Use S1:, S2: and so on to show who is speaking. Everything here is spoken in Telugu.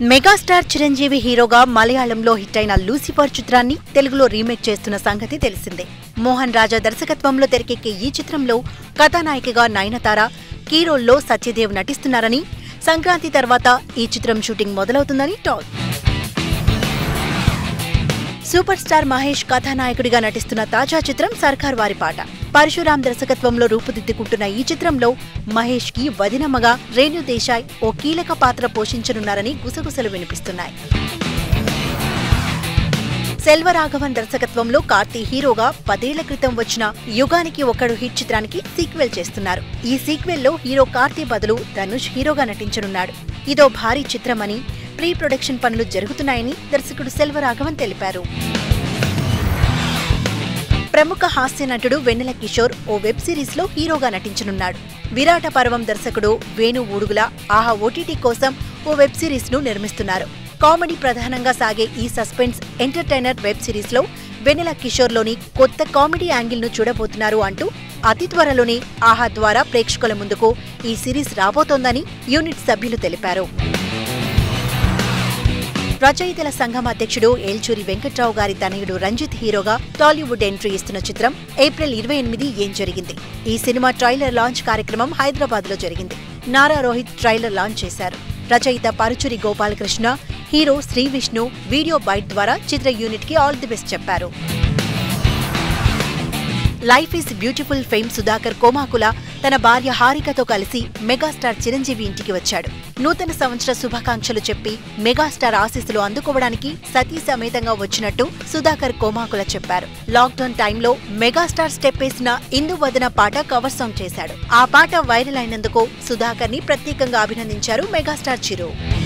S1: మెగాస్టార్ చిరంజీవి హీరోగా మలయాళంలో హిట్ అయిన లూసిఫర్ చిత్రాన్ని తెలుగులో రీమేక్ చేస్తున్న సంగతి తెలిసిందే మోహన్ రాజా దర్శకత్వంలో తెరకెక్కే ఈ చిత్రంలో కథానాయికగా నయనతార కీరోల్లో సత్యదేవ్ నటిస్తున్నారని సంక్రాంతి తర్వాత ఈ చిత్రం షూటింగ్ మొదలవుతుందని టాక్ సూపర్ స్టార్ మహేష్ కథానాయకుడిగా నటిస్తున్న తాజా చిత్రం సర్కార్ వారి పాట పరశురాం దర్శకత్వంలో రూపుదిద్దుకుంటున్న ఈ చిత్రంలో మహేష్ కి వదినమ్మగా రేణు దేశాయ్ ఓ కీలక పాత్ర పోషించనున్నారని గుసగుసలు వినిపిస్తున్నాయి సెల్వరాఘవన్ దర్శకత్వంలో కార్తీ హీరోగా పదేళ్ల క్రితం వచ్చిన యుగానికి ఒకడు హిట్ చిత్రానికి సీక్వెల్ చేస్తున్నారు ఈ సీక్వెల్ లో హీరో కార్తీ బదులు ధనుష్ హీరోగా నటించనున్నాడు ఇదో భారీ చిత్రమని ప్రీ ప్రొడక్షన్ పనులు జరుగుతున్నాయని దర్శకుడు సెల్వరాఘవన్ తెలిపారు ప్రముఖ హాస్య నటుడు వెన్నెల కిషోర్ ఓ వెబ్ సిరీస్ లో హీరోగా నటించనున్నాడు విరాట పర్వం దర్శకుడు వేణు ఊడుగుల ఆహా ఓటీటీ కోసం ఓ వెబ్ సిరీస్ ను నిర్మిస్తున్నారు కామెడీ ప్రధానంగా సాగే ఈ సస్పెన్స్ ఎంటర్టైనర్ వెబ్ సిరీస్ లో వెన్నెల కిషోర్ లోని కొత్త కామెడీ యాంగిల్ ను చూడబోతున్నారు అంటూ అతి త్వరలోనే ఆహా ద్వారా ప్రేక్షకుల ముందుకు ఈ సిరీస్ రాబోతోందని యూనిట్ సభ్యులు తెలిపారు రచయితల సంఘం అధ్యక్షుడు ఏల్చూరి వెంకట్రావు గారి తనయుడు రంజిత్ హీరోగా టాలీవుడ్ ఎంట్రీ ఇస్తున్న చిత్రం ఏప్రిల్ ఇరవై ఎనిమిది ఏం జరిగింది ఈ సినిమా ట్రైలర్ లాంచ్ కార్యక్రమం హైదరాబాద్ లో జరిగింది నారా రోహిత్ ట్రైలర్ లాంచ్ చేశారు రచయిత Paruchuri Gopalakrishna hero Sri Vishnu video byte ద్వారా చిత్ర యూనిట్ కి ఆల్ ది బెస్ట్ చెప్పారు life is beautiful fame Sudhakar Komakula తన భార్య హారికతో కలిసి మెగాస్టార్ చిరంజీవి ఇంటికి వచ్చాడు నూతన సంవత్సర శుభాకాంక్షలు చెప్పి మెగాస్టార్ ఆశీస్సులు అందుకోవడానికి సతీ సమేతంగా వచ్చినట్టు సుధాకర్ కోమాకుల చెప్పారు లాక్డౌన్ టైంలో మెగాస్టార్ స్టెప్ వేసిన ఇందు వదన పాట కవర్ సాంగ్ చేశాడు ఆ పాట వైరల్ అయినందుకు సుధాకర్ ని ప్రత్యేకంగా అభినందించారు మెగాస్టార్ చిరు